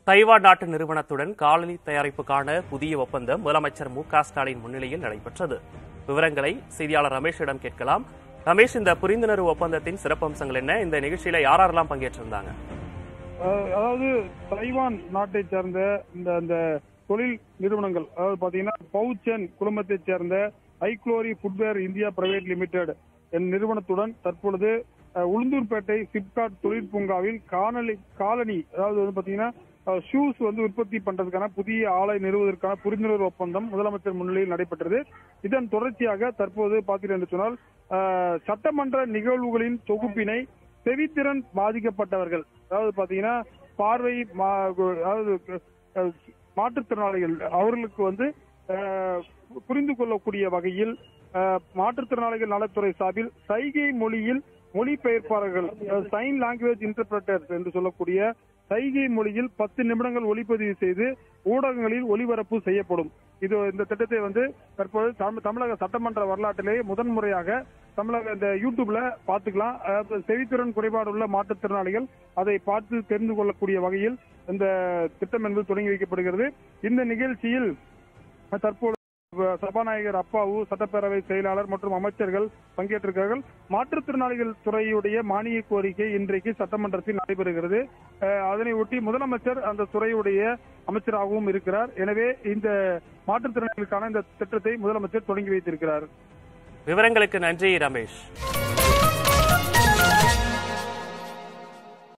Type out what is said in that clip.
Taiwan நாட்டு நிறுவனத்துடன் colony தயாரிப்புக்கான புதிய ஒப்பந்தம் முதலமைச்சர் மு க ஸ்டாலின் முன்னிலையில் நடைபெற்றது விவரங்களை செய்தியாளர் ரமேஷிடம் கேட்கலாம் ரமேஷ் இந்த புரிந்துணர்வு ஒப்பந்தத்தின் சிறப்பம்சங்கள் என்ன இந்த நிகழ்ச்சியில யார் யாரெல்லாம் பங்கேற்றிருந்தாங்க அஹ் அதாவது தைவான் நாட்டை சேர்ந்த இந்த இந்த தொழில் நிறுவனங்கள் அதாவது பாத்தீங்கன்னா பவுச்சன் குழுமத்தைச் சேர்ந்த ஐக்ளோரி ஃபுட்வேர் இந்தியா பிரைவேட் லிமிடெட் என் நிறுவனத்துடன் தற்பொழுது அஹ், உளுந்தூர்பேட்டை சிப்காட் தொழில் பூங்காவில் காணலி காலனி அதாவது வந்து பாத்தீங்கன்னா ஷூஸ் வந்து உற்பத்தி பண்றதுக்கான புதிய ஆலை நிறுவுவதற்கான புரிந்துணர்வு ஒப்பந்தம் முதலமைச்சர் முன்னிலையில் நடைபெற்றது இதன் தொடர்ச்சியாக தற்போது பார்த்தீர்கள் என்று சொன்னால் அஹ், சட்டமன்ற நிகழ்வுகளின் தொகுப்பினை செவித்திறன் பாதிக்கப்பட்டவர்கள் அதாவது பாத்தீங்கன்னா பார்வை மா- அதாவது அஹ், மாற்றுத்திறனாளிகள் அவர்களுக்கு வந்து அஹ், புரிந்து கொள்ளக்கூடிய வகையில் அஹ், மாற்றுத்திறனாளிகள் நலத்துறை சார்பில் சைகை மொழியில் மொழிபெயர்ப்பாளர்கள் சைன் லாங்குவேஜ் இன்டர்பிரட்டர்ஸ் என்று சொல்லக்கூடிய சைகை மொழியில் பத்து நிமிடங்கள் ஒளிப்பதிவு செய்து ஊடகங்களில் ஒளிபரப்பு செய்யப்படும் இது இந்த திட்டத்தை வந்து தற்போது தமிழ்- தமிழக சட்டமன்ற வரலாற்றிலே முதன்முறையாக தமிழக இந்த யூடியூப்ல பாத்துக்கலாம் அதாவது செவித்திறன் குறைபாடு உள்ள மாற்றுத்திறனாளிகள் அதை பார்த்து தெரிந்து கொள்ளக்கூடிய வகையில் இந்த திட்டம் என்பது தொடங்கி வைக்கப்படுகிறது இந்த நிகழ்ச்சியில் தற்போது சபாநாயகர் அப்பாவு சட்டப்பேரவை செயலாளர் மற்றும் அமைச்சர்கள் பங்கேற்றிருக்கிறார்கள் மாற்றுத்திறனாளிகள் துறையுடைய மானிய கோரிக்கை இன்றைக்கு சட்டமன்றத்தில் நடைபெறுகிறது அஹ், அதனை ஒட்டி முதலமைச்சர் அந்த துறையுடைய அமைச்சராகவும் இருக்கிறார் எனவே இந்த மாற்றுத்திறனாளிகளுக்கான இந்த திட்டத்தை முதலமைச்சர் தொடங்கி வைத்திருக்கிறார் விவரங்களுக்கு நன்றி ரமேஷ்